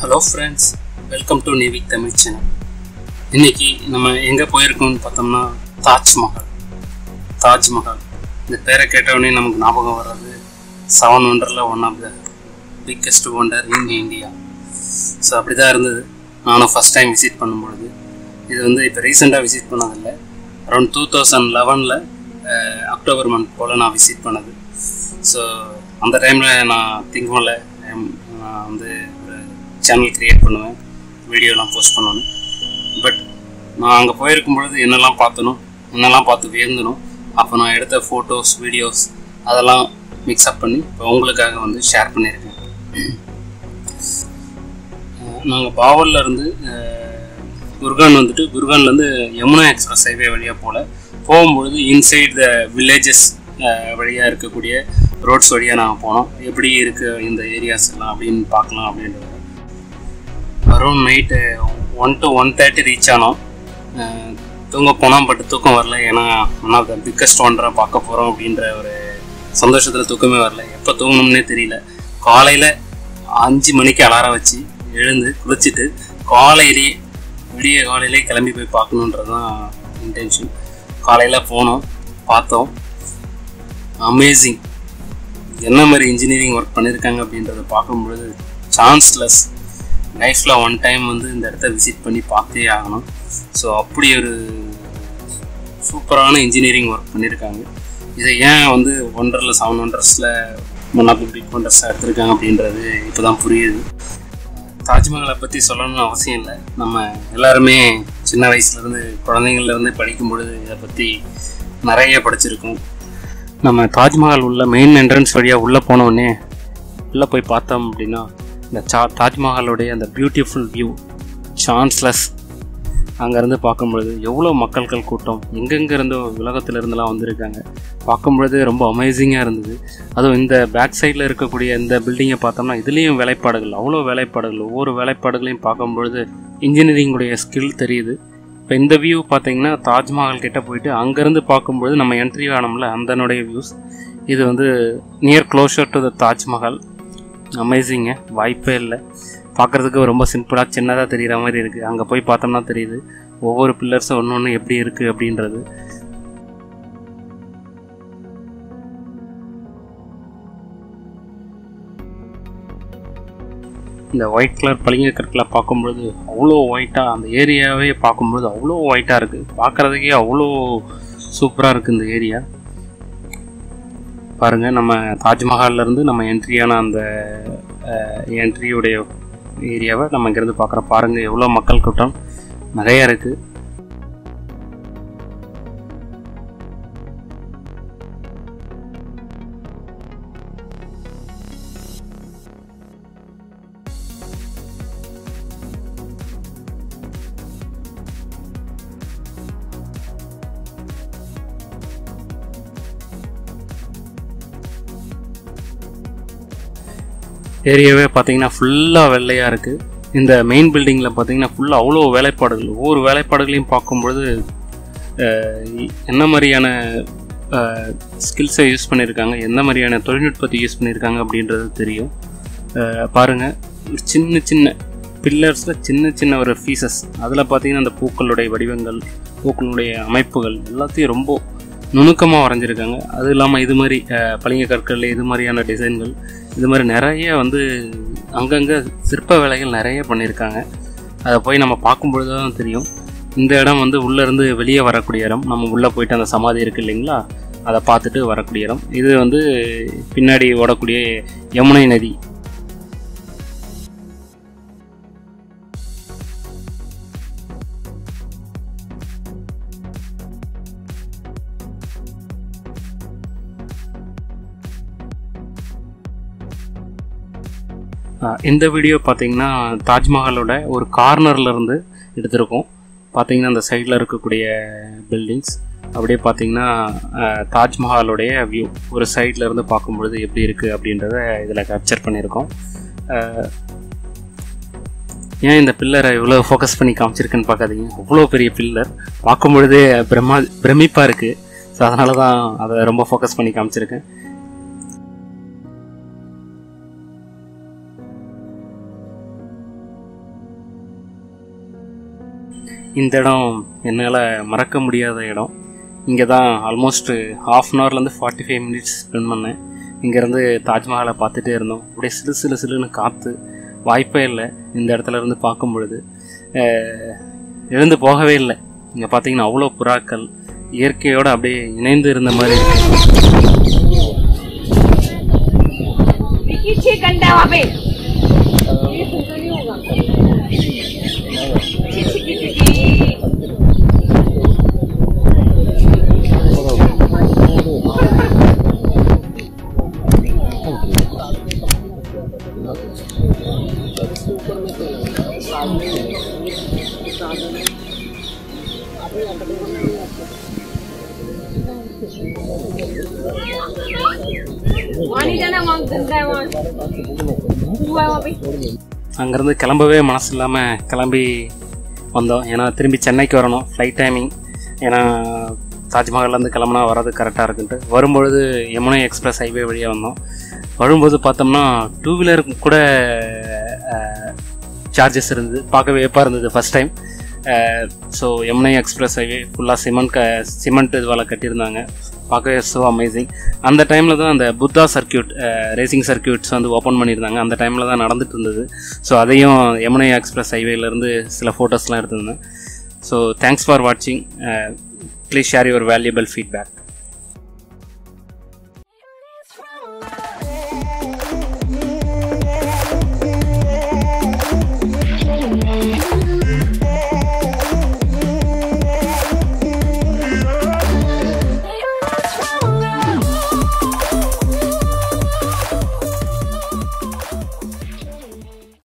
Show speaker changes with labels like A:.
A: Hello friends welcome to Navik Tamil channel இன்னைக்கு நம்ம எங்கே போயிருக்கோம்னு பார்த்தோம்னா தாஜ்மஹால் தாஜ்மஹால் இந்த பேரை கேட்டவுடனே நமக்கு ஞாபகம் வர்றது செவன் ஒண்டரில் one of the biggest wonder in India so அப்படி தான் இருந்தது நானும் ஃபஸ்ட் டைம் விசிட் பண்ணும்பொழுது இது வந்து இப்போ ரீசெண்டாக விசிட் பண்ணதில்லை அரௌண்ட் டூ தௌசண்ட் லெவனில் அக்டோபர் மந்த் போல் நான் விசிட் பண்ணது ஸோ அந்த டைமில் நான் திங்க் பண்ணல ஹம், நான் வந்து ஒரு சேனல் க்ரியேட் பண்ணுவேன் வீடியோலாம் போஸ்ட் பண்ணுவேன் பட் நான் அங்கே போயிருக்கும் பொழுது என்னெல்லாம் பார்த்தனோ என்னெல்லாம் பார்த்து வியந்தனோ அப்போ நான் எடுத்த ஃபோட்டோஸ் வீடியோஸ் அதெல்லாம் மிக்ஸ் அப் பண்ணி இப்போ உங்களுக்காக வந்து ஷேர் பண்ணியிருக்கேன் நாங்கள் பாவல்ல இருந்து அஹ், குர்கான் வந்துட்டு குர்கான்லேருந்து யமுனா எக்ஸ்பிரஸ் ஹைவே வழியாக போகல போகும்பொழுது இன்சைட் த வில்லேஜஸ் வழியாக இருக்கக்கூடிய ரோட்ஸ் வழியாக நாங்கள் போனோம் எப்படி இருக்கு இந்த ஏரியாஸ் எல்லாம் அப்படின்னு பார்க்கலாம் அப்படின்றது around night one to one thirty reach ஆனோம் அஹ், தூங்க போனோம் பட் தூக்கம் வரல ஏன்னா ஒன் ஆஃப் த பிக்கஸ்ட் ஒன்றை பார்க்க போகிறோம் அப்படின்ற ஒரு சந்தோஷத்தில் தூக்கமே வரல எப்போ தூங்கணும்னே தெரியல காலையில் அஞ்சு மணிக்கு அலாரம் வச்சு எழுந்து குளிச்சுட்டு காலையிலேயே விடிய காலையிலே கிளம்பி போய் பார்க்கணுன்றது தான் இன்டென்ஷன் காலையில் போனோம் பார்த்தோம் அமேசிங் என்ன மாதிரி இன்ஜினியரிங் ஒர்க் பண்ணியிருக்காங்க அப்படின்றத பார்க்கும்பொழுது சான்ஸ்லெஸ் லைஃப்பில் ஒன் டைம் வந்து இந்த இடத்த விசிட் பண்ணி பார்த்தே ஆகணும் ஸோ அப்படி ஒரு சூப்பரான இன்ஜினியரிங் ஒர்க் பண்ணியிருக்காங்க இதை ஏன் வந்து ஒண்டரில் செவன் ஒண்டர்ஸில் ஒன் ஆஃப் தி பிக் ஒண்டர்ஸாக எடுத்திருக்காங்க அப்படின்றது இப்போ தான் புரியுது தாஜ்மஹாலை பற்றி சொல்லணும்னு அவசியம் இல்லை நம்ம எல்லாருமே சின்ன வயசுலேருந்து குழந்தைங்கள்லேருந்து படிக்கும் பொழுது இதை பற்றி நிறைய படிச்சிருக்கோம் நம்ம தாஜ்மஹால் உள்ள மெயின் என்ட்ரன்ஸ் வழியாக உள்ளே போனோடனே உள்ளே போய் பார்த்தோம் அப்படின்னா இந்த சா தாஜ்மஹாலுடைய அந்த பியூட்டிஃபுல் வியூ சான்ஸ்லெஸ் அங்கேருந்து பார்க்கும்பொழுது எவ்வளோ மக்கள்கள் கூட்டம் எங்கெங்க இருந்தோ உலகத்துல இருந்தெல்லாம் வந்திருக்காங்க பார்க்கும்பொழுது ரொம்ப அமேசிங்காக இருந்தது அதுவும் இந்த பேக் சைடில் இருக்கக்கூடிய இந்த பில்டிங்கை பார்த்தோம்னா இதுலேயும் வேலைப்பாடுகள் அவ்வளோ வேலைப்பாடுகள் ஒவ்வொரு வேலைப்பாடுகளையும் பார்க்கும்பொழுது இன்ஜினியரிங்குடைய ஸ்கில் தெரியுது இப்போ இந்த வியூ பார்த்தீங்கன்னா தாஜ்மஹால் கிட்ட போயிட்டு அங்கேருந்து பார்க்கும்பொழுது நம்ம என்ட்ரி ஆனோம்ல அந்தனுடைய வியூஸ் இது வந்து near closer to the Taj Mahal அமேசிங்க வாய்ப்பே இல்லை பார்க்குறதுக்கு ரொம்ப சிம்பிளாக சின்னதாக தெரிகிற மாதிரி இருக்குது அங்கே போய் பார்த்தோம்னா தெரியுது ஒவ்வொரு பில்லர்ஸும் ஒன்று ஒன்று எப்படி இருக்குது அப்படின்றது இந்த ஒயிட் கலர் பளிங்கு கற்களை பார்க்கும்பொழுது அவ்வளோ ஒயிட்டாக அந்த ஏரியாவே பார்க்கும்பொழுது அவ்வளோ ஒயிட்டாக இருக்குது பார்க்குறதுக்கே அவ்வளோ சூப்பராக இருக்குது இந்த ஏரியா பாருங்கள் நம்ம தாஜ்மஹால்ல இருந்து நம்ம என்ட்ரியான அந்த என்ட்ரியுடைய ஏரியாவை நம்ம இங்கேருந்து பார்க்குறோம் பாருங்கள் எவ்வளோ மக்கள் கூட்டம் நிறைய இருக்குது ஏரியாவே பார்த்தீங்கன்னா ஃபுல்லாக வெள்ளையாக இருக்குது இந்த மெயின் பில்டிங்கில் பார்த்தீங்கன்னா ஃபுல்லாக அவ்வளோ வேலைப்பாடுகள் ஒவ்வொரு வேலைப்பாடுகளையும் பார்க்கும்பொழுது அஹ், என்ன மாதிரியான ஸ்கில்ஸை யூஸ் பண்ணியிருக்காங்க எந்த மாதிரியான தொழில்நுட்பத்தை யூஸ் பண்ணியிருக்காங்க அப்படின்றது தெரியும் அஹ், பாருங்க ஒரு சின்ன சின்ன பில்லர்ஸில் சின்ன சின்ன ஒரு ஃபீசஸ் அதில் பார்த்தீங்கன்னா அந்த பூக்களுடைய வடிவங்கள் பூக்களுடைய அமைப்புகள் எல்லாத்தையும் ரொம்ப நுணுக்கமாக வரைஞ்சிருக்காங்க அது இல்லாமல் இது மாதிரி அஹ், பளிங்கு கற்கள் இது மாதிரியான டிசைன்கள் இது மாதிரி நிறைய வந்து அங்கங்கே சிற்ப வேலைகள் நிறைய பண்ணியிருக்காங்க அதை போய் நம்ம பார்க்கும்பொழுது தான் தெரியும் இந்த இடம் வந்து உள்ளேருந்து வெளியே வரக்கூடிய இடம் நம்ம உள்ளே போயிட்டு அந்த சமாதி இருக்குது இல்லைங்களா அதை பார்த்துட்டு வரக்கூடிய இடம் இது வந்து பின்னாடி ஓடக்கூடிய யமுனை நதி ஆஹ் இந்த வீடியோ பார்த்தீங்கன்னா தாஜ்மஹாலோட ஒரு கார்னர்ல இருந்து எடுத்திருக்கோம் பார்த்தீங்கன்னா அந்த சைடில் இருக்கக்கூடிய பில்டிங்ஸ் அப்படியே பார்த்தீங்கன்னா ஆஹ் தாஜ்மஹாலோடைய வியூ ஒரு சைடில் இருந்து பார்க்கும்பொழுது எப்படி இருக்குது அப்படின்றத இதில் கேப்சர் பண்ணியிருக்கோம் ஆஹ் ஏன் இந்த பில்லரை இவ்வளோ ஃபோக்கஸ் பண்ணி காமிச்சிருக்குன்னு பார்க்காதீங்க அவ்வளோ பெரிய பில்லர் பார்க்கும் பொழுதே பிரம்மா பிரமிப்பாக இருக்குது ஸோ அதனால தான் அதை ரொம்ப ஃபோக்கஸ் பண்ணி காமிச்சிருக்கேன் இந்த இடம் என்னால் மறக்க முடியாத இடம் இங்கே தான் ஆல்மோஸ்ட் ஹாஃப் அன் ஹவர்லேருந்து ஃபார்ட்டி ஃபைவ் மினிட்ஸ் ஸ்பெண்ட் பண்ணேன் இங்கேருந்து தாஜ்மஹாலை பார்த்துட்டே இருந்தோம் அப்படியே சிலு சிலு சிலுன்னு காற்று வாய்ப்பே இல்லை இந்த இடத்துல இருந்து பார்க்கும் பொழுது அஹ், எழுந்து போகவே இல்லை இங்கே பார்த்தீங்கன்னா அவ்வளோ புறாக்கள் இயற்கையோடு அப்படியே இணைந்து இருந்த மாதிரி இருக்கு
B: पीछे गंदा वहाँ पे ये सुनता नहीं होगा छी, छी, छी, छी, छी। वहाँ नहीं जाना वहाँ गंदा है वहाँ हुआ है वहाँ पे
A: அங்கேருந்து கிளம்பவே மனசு இல்லாமல் கிளம்பி வந்தோம் ஏன்னா திரும்பி சென்னைக்கு வரணும் ஃப்ளைட் டைமிங் ஏன்னா தாஜ்மஹால்லேருந்து கிளம்புனா வரது கரெக்டாக இருக்குன்ட்டு வரும்பொழுது யமுனை எக்ஸ்பிரஸ் ஹைவே வழியாக வந்தோம் வரும்போது பார்த்தோம்னா டூ வீலருக்கு கூட சார்ஜஸ் இருந்தது பார்க்க வியப்பாக இருந்தது first time so Yamuna express highway ஃபுல்லாக சிமெண்ட் க சிமெண்ட் இதுவால் கட்டியிருந்தாங்க பார்க்கவே ஸோ அமேசிங் அந்த டைமில் தான் அந்த புத்தா சர்க்கியூட் ரேசிங் சர்க்கியூட்ஸ் வந்து ஓப்பன் பண்ணியிருந்தாங்க அந்த டைமில் தான் நடந்துட்டு இருந்தது ஸோ அதையும் யமுனை எக்ஸ்பிரஸ் ஹைவேலேருந்து சில ஃபோட்டோஸ்லாம் எடுத்திருந்தேன் ஸோ தேங்க்ஸ் ஃபார் வாட்சிங் please share your valuable feedback